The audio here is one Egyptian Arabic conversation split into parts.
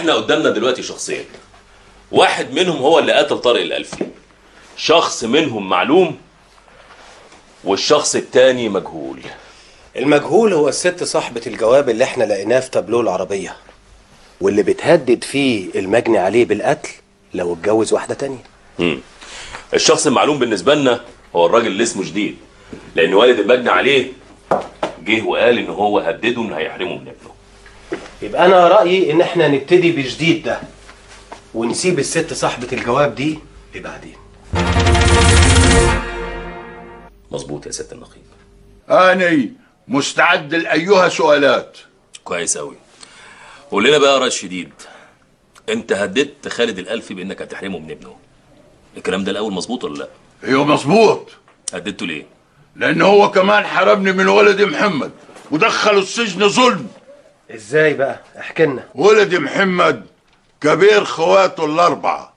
احنا قدامنا دلوقتي شخصين واحد منهم هو اللي قتل طارق الألفي شخص منهم معلوم والشخص التاني مجهول المجهول هو الست صاحبة الجواب اللي احنا لقيناه في تابلوه العربية واللي بتهدد فيه المجني عليه بالقتل لو اتجوز واحدة تانية مم. الشخص المعلوم بالنسبة لنا هو الراجل اللي اسمه جديد لأن والد المجني عليه جه وقال إن هو هدده إن هيحرمه من ابنه يبقى انا رأيي ان احنا نبتدي بجديد ده ونسيب الست صاحبة الجواب دي لبعدين مظبوط يا سيادة النقيب أني مستعد لأيها سؤالات كويس أوي قول لنا بقى يا ريس شديد أنت هددت خالد الألفي بإنك هتحرمه من ابنه الكلام ده الأول مظبوط ولا لأ؟ ايوه مظبوط هددته ليه؟ لأن هو كمان حرمني من ولدي محمد ودخله السجن ظلم ازاي بقى احكي لنا ولدي محمد كبير خواته الأربعة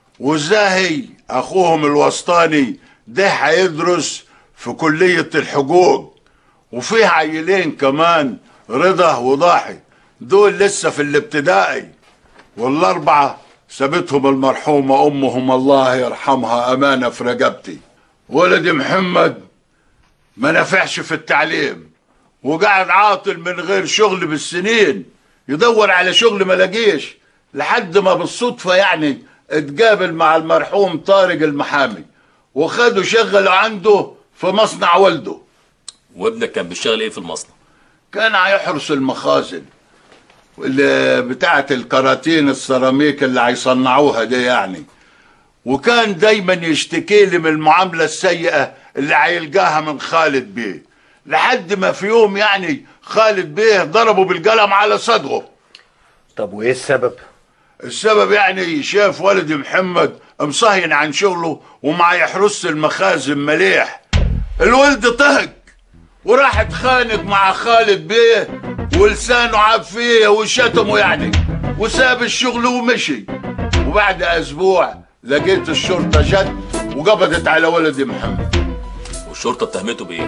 وزاهي أخوهم الوسطاني ده هيدرس في كلية الحقوق وفيه عيلين كمان رضا وضاحي دول لسه في الابتدائي والأربعة سابتهم المرحومة أمهم الله يرحمها أمانة في رقبتي ولدي محمد ما نفعش في التعليم وقعد عاطل من غير شغل بالسنين يدور على شغل ما لاقيش لحد ما بالصدفة يعني اتقابل مع المرحوم طارق المحامي وخده شغله عنده في مصنع والده وابنك كان بيشتغل إيه في المصنع؟ كان هيحرس المخازن اللي بتاعت الكراتين السيراميك اللي هيصنعوها دي يعني وكان دايما يشتكي لي من المعاملة السيئة اللي هيلقاها من خالد بيه لحد ما في يوم يعني خالد بيه ضربه بالقلم على صدره طب وايه السبب السبب يعني شاف ولدي محمد مصهين عن شغله وما يحرس المخازن مليح الولد طهق وراح اتخانق مع خالد بيه ولسانه عاب فيه وشتمه يعني وساب الشغل ومشي وبعد اسبوع لقيت الشرطه جت وقبضت على ولدي محمد والشرطة اتهمته بإيه؟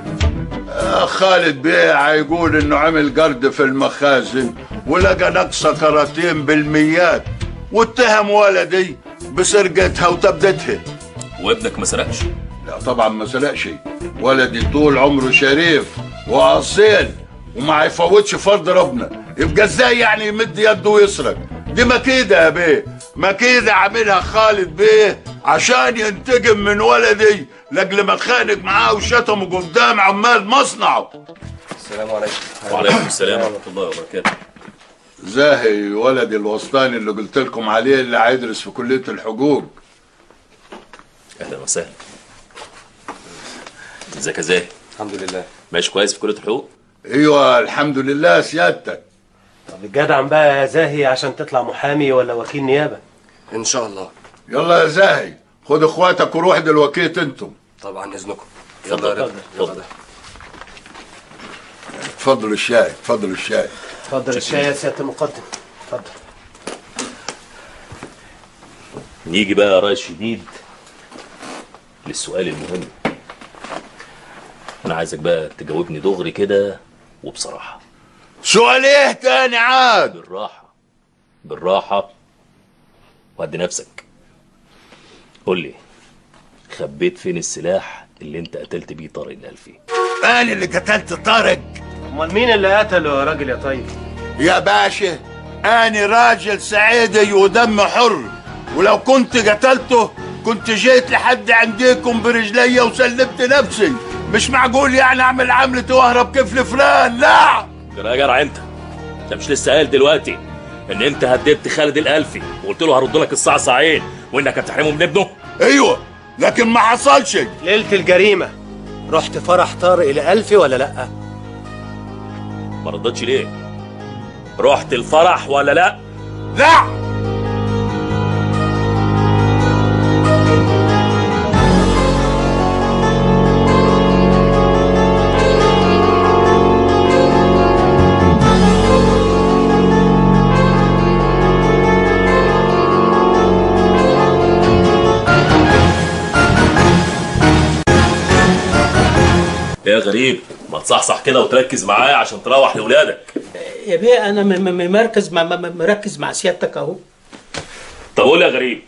آه، خالد بيه هيقول انه عمل قرد في المخازن ولقى نقصة كراتين بالميات واتهم ولدي بسرقتها وتبدتها وابنك ما سرقش لا طبعا ما سرقش ولدي طول عمره شريف واصيل وما يفوتش فرض ربنا يبقى ازاي يعني يمد يده ويسرق دي مكيدة يا بيه مكيدة عاملها خالد بيه عشان ينتقم من ولدي لاجل ما اتخانق معاه وشتمه قدام عمال مصنعه السلام عليكم وعليكم السلام ورحمة الله وبركاته زاهي ولدي الوسطاني اللي قلت لكم عليه اللي هيدرس في كلية الحقوق أهلا وسهلا ازيك يا زاهي؟ الحمد لله ماشي كويس في كلية الحقوق؟ ايوه الحمد لله سيادتك طب الجدع بقى يا زاهي عشان تطلع محامي ولا وكيل نيابة ان شاء الله يلا يا زاهي خد اخواتك وروح دلوقتي انتم طبعا اذنكم اتفضل، يلا يا رضا اتفضل. يلا ده. اتفضلوا الشاي اتفضلوا الشاي اتفضل الشاي يا سيادة المقدم اتفضل نيجي بقى يا ريس شديد للسؤال المهم انا عايزك بقى تجاوبني دغري كده وبصراحه سؤال ايه تاني عاد بالراحه بالراحه وهدي نفسك قول لي خبيت فين السلاح اللي انت قتلت بيه طارق الالفي انا اللي قتلت طارق امال مين اللي قتله يا راجل يا طيب يا باشا انا راجل سعيدي ودم حر ولو كنت قتلته كنت جيت لحد عنديكم برجلي وسلمت نفسي مش معقول يعني اعمل عملة واهرب كيف لفلان لا يا جرع انت انت مش لسه قايل دلوقتي ان انت هددت خالد الالفي وقلت له هرد لك الصعصعين وانك هتحرمه من ابنه ايوه لكن ما حصلش ليلة الجريمة رحت فرح طارق لألفي ولا لأ؟ ما ردتش ليه رحت الفرح ولا لا لا يا غريب ما تصحصح كده وتركز معايا عشان تروح لاولادك يا بيه انا م- م- مركز مع م- م- مركز مع سيادتك اهو طب قول يا غريب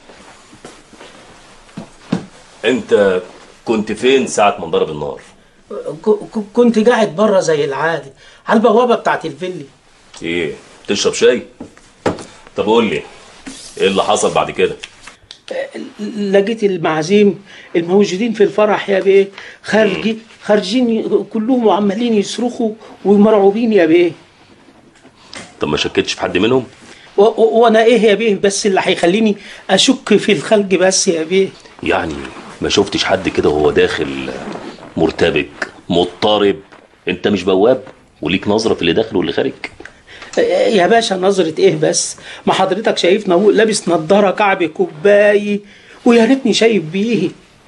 انت كنت فين ساعة ما انضرب النار ك- ك- كنت قاعد بره زي العادي على البوابه بتاعت الفيلي ايه تشرب شاي طب قول لي ايه اللي حصل بعد كده لقيت المعازيم الموجودين في الفرح يا بيه خارجين خارجين كلهم وعمالين يصرخوا ومرعوبين يا بيه طب ما شكتش في حد منهم و- و- وانا ايه يا بيه بس اللي هيخليني اشك في الخلق بس يا بيه يعني ما شفتش حد كده وهو داخل مرتبك مضطرب انت مش بواب وليك نظرة في اللي داخل واللي خارج يا باشا نظرة ايه بس ما حضرتك شايفنا هو لابس نضارة كعب كوباي ويا ريتني شايف بيه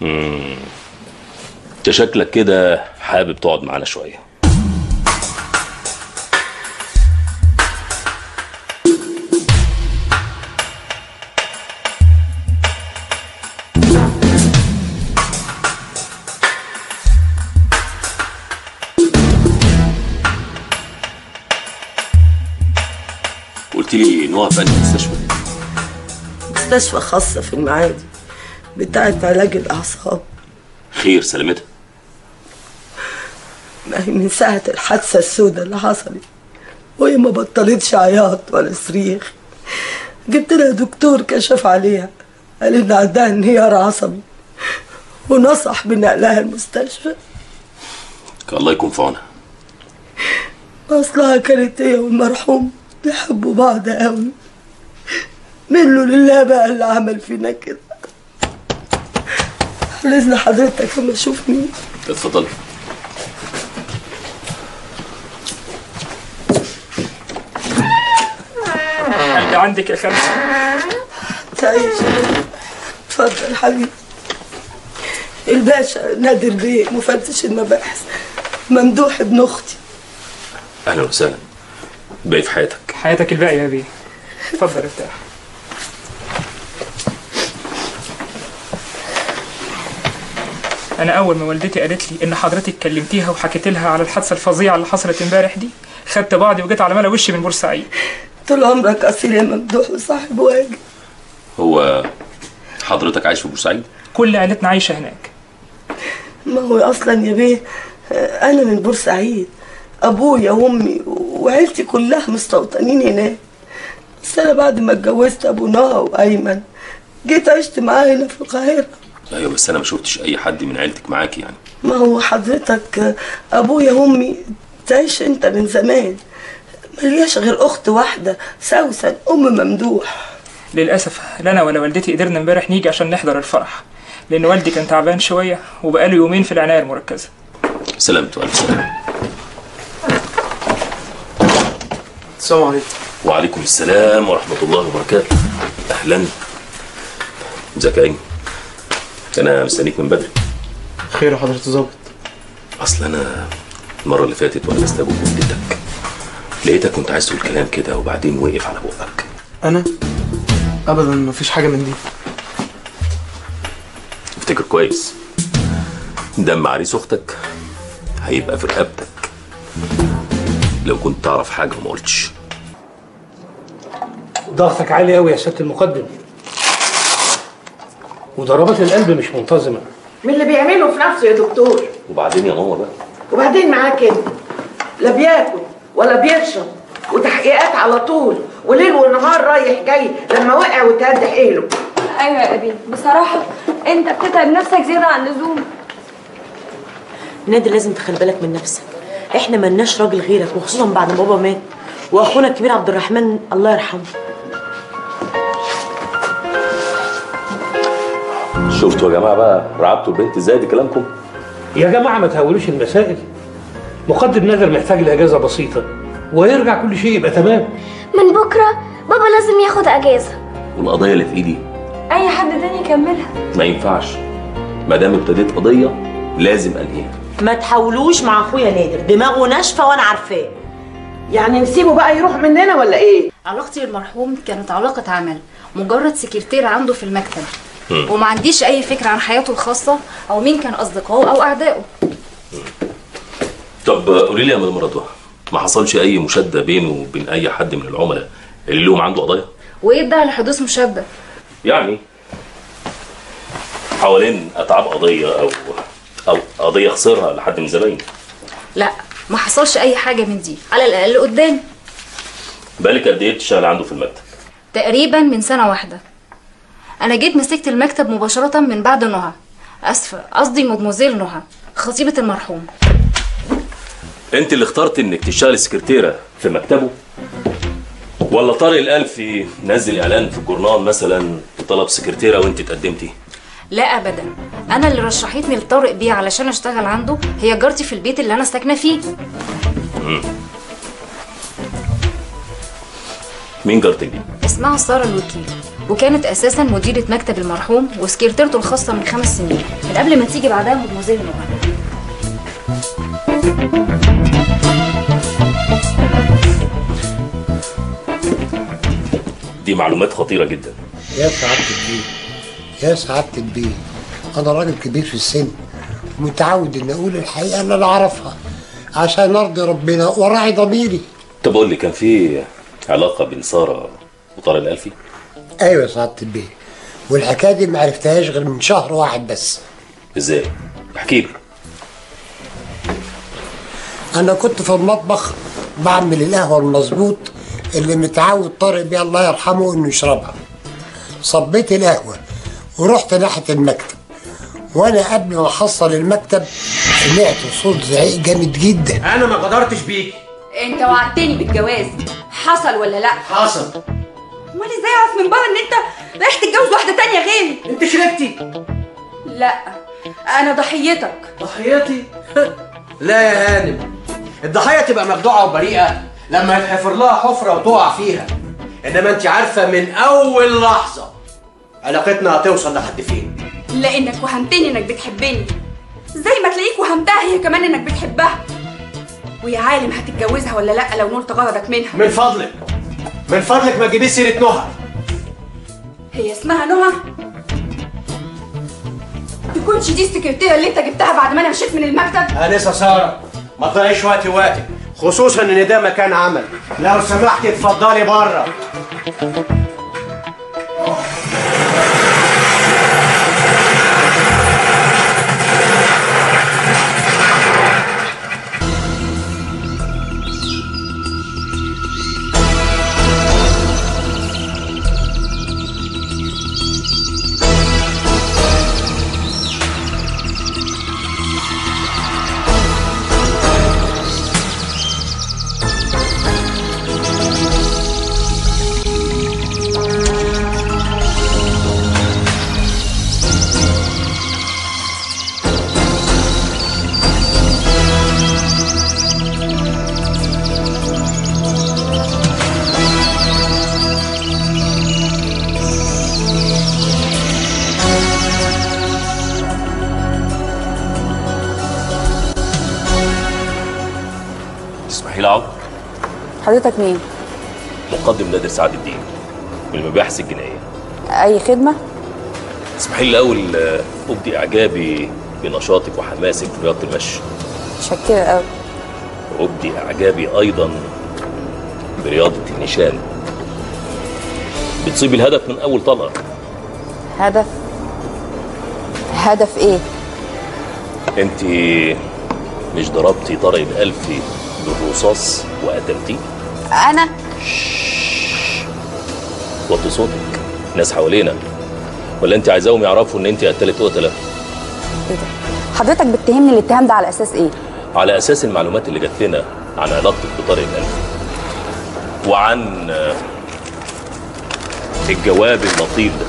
انت شكلك كده حابب تقعد معانا شوية قلت لي نوع فني المستشفى مستشفى خاصة في المعادي بتاعة علاج الأعصاب خير سلامتها ما هي من ساعة الحادثة السوداء اللي حصلت وهي ما بطلتش عياط ولا صريخ جبت لها دكتور كشف عليها قال إن عندها انهيار عصبي ونصح بنقلها المستشفى الله يكون في عونها أصلها كانت هي والمرحوم بيحبوا بعض قوي منه لله بقى اللي عمل فينا كده لازم حضرتك لما اشوف مين اتفضل اللي عندك يا خمسة تعيش اتفضل حبيبي الباشا نادر بيه مفتش المباحث ممدوح ابن اختي اهلا وسهلا باقي في حياتك حياتك الباقية يا بيه اتفضل ارتاح انا اول ما والدتي قالت لي ان حضرتك كلمتيها وحكيت لها على الحادثه الفظيعه اللي حصلت امبارح دي خدت بعضي وجيت على ملا وشي من بورسعيد طول عمرك اصيل يا ممدوح وصاحب واجب هو حضرتك عايش في بورسعيد كل عيلتنا عايشه هناك ما هو اصلا يا بيه آه، انا من بورسعيد ابويا وامي وعيلتي كلها مستوطنين هناك بس انا بعد ما اتجوزت ابو نهى وايمن جيت عشت معاه هنا في القاهره ايوه بس انا ما شفتش اي حد من عيلتك معاك يعني ما هو حضرتك آه، ابويا وامي تعيش انت من زمان ملياش غير اخت واحده سوسن ام ممدوح للاسف لا انا ولا والدتي قدرنا امبارح نيجي عشان نحضر الفرح لان والدي كان تعبان شويه وبقاله يومين في العنايه المركزه سلامته الف سلام السلام عليكم وعليكم السلام ورحمه الله وبركاته اهلا ازيك يا ايمن انا مستنيك من بدري خير يا حضرة الظابط اصل انا المره اللي فاتت وانا بستقبل والدتك لقيتك كنت عايز تقول كلام كده وبعدين وقف على بقك انا ابدا مفيش حاجه من دي افتكر كويس دم عريس اختك هيبقى في رقبتك لو كنت تعرف حاجه وما قلتش ضغطك عالي قوي يا سياده المقدم وضربات القلب مش منتظمه من اللي بيعمله في نفسه يا دكتور وبعدين يا ماما بقى وبعدين معاه كده لا بياكل ولا بيشرب وتحقيقات على طول وليل ونهار رايح جاي لما وقع وتهد حيله ايوه يا ابي بصراحه انت بتتعب نفسك زياده عن اللزوم نادر لازم تخلي بالك من نفسك احنا ملناش راجل غيرك وخصوصا بعد ما بابا مات واخونا الكبير عبد الرحمن الله يرحمه شفتوا يا جماعه بقى رعبتوا البنت ازاي دي كلامكم يا جماعه ما تهولوش المسائل مقدم نادر محتاج لاجازه بسيطه ويرجع كل شيء يبقى تمام من بكره بابا لازم ياخد اجازه والقضيه اللي في ايدي اي حد تاني يكملها ما ينفعش ما دام ابتديت قضيه لازم انهيها ما تحاولوش مع اخويا نادر دماغه ناشفه وانا عارفاه يعني نسيبه بقى يروح مننا ولا ايه علاقتي بالمرحوم كانت علاقة عمل مجرد سكرتير عنده في المكتب مم. وما عنديش أي فكرة عن حياته الخاصة أو مين كان أصدقائه أو أعدائه طب قولي لي يا مدام رضوى ما حصلش اي مشاده بينه وبين اي حد من العملاء اللي لهم عنده قضايا وايه ادعى لحدوث مشابه يعني حوالين اتعاب قضيه او او قضيه خسرها لحد من زبايني لا ما حصلش اي حاجه من دي على الاقل قدامي بالك قد ايه بتشتغل عنده في المكتب تقريبا من سنه واحده انا جيت مسكت المكتب مباشره من بعد نهى اسفه قصدي مدموزيل نهى خطيبه المرحوم انت اللي اخترت انك تشتغلي سكرتيره في مكتبه ولا طارق الالفي نزل اعلان في الجورنال مثلا بطلب سكرتيره وانت تقدمتي لا ابدا انا اللي رشحتني لطارق بيه علشان اشتغل عنده هي جارتي في البيت اللي انا ساكنه فيه مم. مين جارتك دي اسمها ساره الوكيل وكانت اساسا مديره مكتب المرحوم وسكرتيرته الخاصه من خمس سنين من قبل ما تيجي بعدها مدموزيل نهى دي معلومات خطيره جدا يا سعادة البيه يا سعادة البيه أنا راجل كبير في السن ومتعود إني أقول الحقيقة اللي أنا أعرفها عشان أرضي ربنا وراعي ضميري طب قول لي كان في علاقه بين ساره وطارق الالفي أيوة يا سعادة البيه والحكاية دي ما عرفتهاش غير من شهر واحد بس ازاي احكي لي أنا كنت في المطبخ بعمل القهوة المظبوط اللي متعود طارق بيها الله يرحمه إنه يشربها صبيت القهوة ورحت ناحية المكتب وأنا قبل ما أحصل المكتب سمعت صوت زعيق جامد جدا انا ما قدرتش بيك انت وعدتني بالجواز حصل ولا لا حصل امال ازاي اعرف من بره ان انت رايح تتجوز واحده تانية غيري انت شربتي لا انا ضحيتك ضحيتي لا يا هانم الضحيه تبقى مخدوعه وبريئه لما يتحفر لها حفره وتقع فيها انما انت عارفه من اول لحظه علاقتنا هتوصل لحد فين لانك وهمتني انك بتحبني زي ما تلاقيك وهمتها هي كمان انك بتحبها ويا عالم هتتجوزها ولا لا لو نلت غرضك منها من فضلك من فضلك ما تجيبيش سيره نهى هي اسمها نهى تكونش دي السكرتيره اللي انت جبتها بعد ما انا مشيت من المكتب انسه ساره ما تضيعيش وقت وقتك خصوصا ان ده مكان عمل لو سمحتي اتفضلي بره تسمحي لي اقعد حضرتك مين؟ مقدم نادر سعد الدين من المباحث الجنائيه أي خدمة؟ اسمحي لي الاول آه، ابدي اعجابي بنشاطك وحماسك في رياضه المشي متشكرة أوي وابدي اعجابي ايضا برياضه النشان بتصيب الهدف من اول طلقه هدف هدف إيه؟ انت مش ضربتي طارق الالفي بالرصاص وقتلتيه أنا وطي صوتك ناس حوالينا ولا انت عايزاهم يعرفوا ان انت قتلت قتله إيه ده؟ حضرتك بتهمني الاتهام ده على أساس إيه؟ على اساس المعلومات اللي جات لنا عن علاقتك بطارق الالفي وعن آه، الجواب اللطيف ده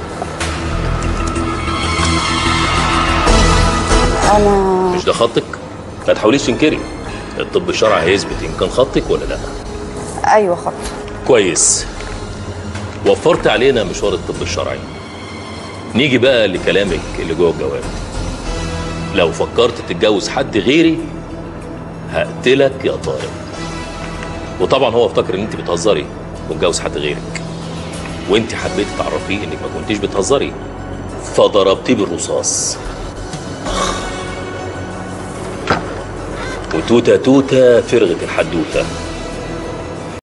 أنا مش ده خطك ما تحاوليش تنكري الطب الشرعي هيثبت ان كان خطك ولا لا أيوة خط كويس وفرت علينا مشوار الطب الشرعي نيجي بقى لكلامك اللي جوه الجواب لو فكرت تتجوز حد غيري هقتلك يا طارق وطبعا هو افتكر ان انت بتهزري واتجوز حد غيرك وانت حبيتي تعرفيه انك ما كنتيش بتهزري فضربتيه بالرصاص وتوتة توتة فرغت الحدوتة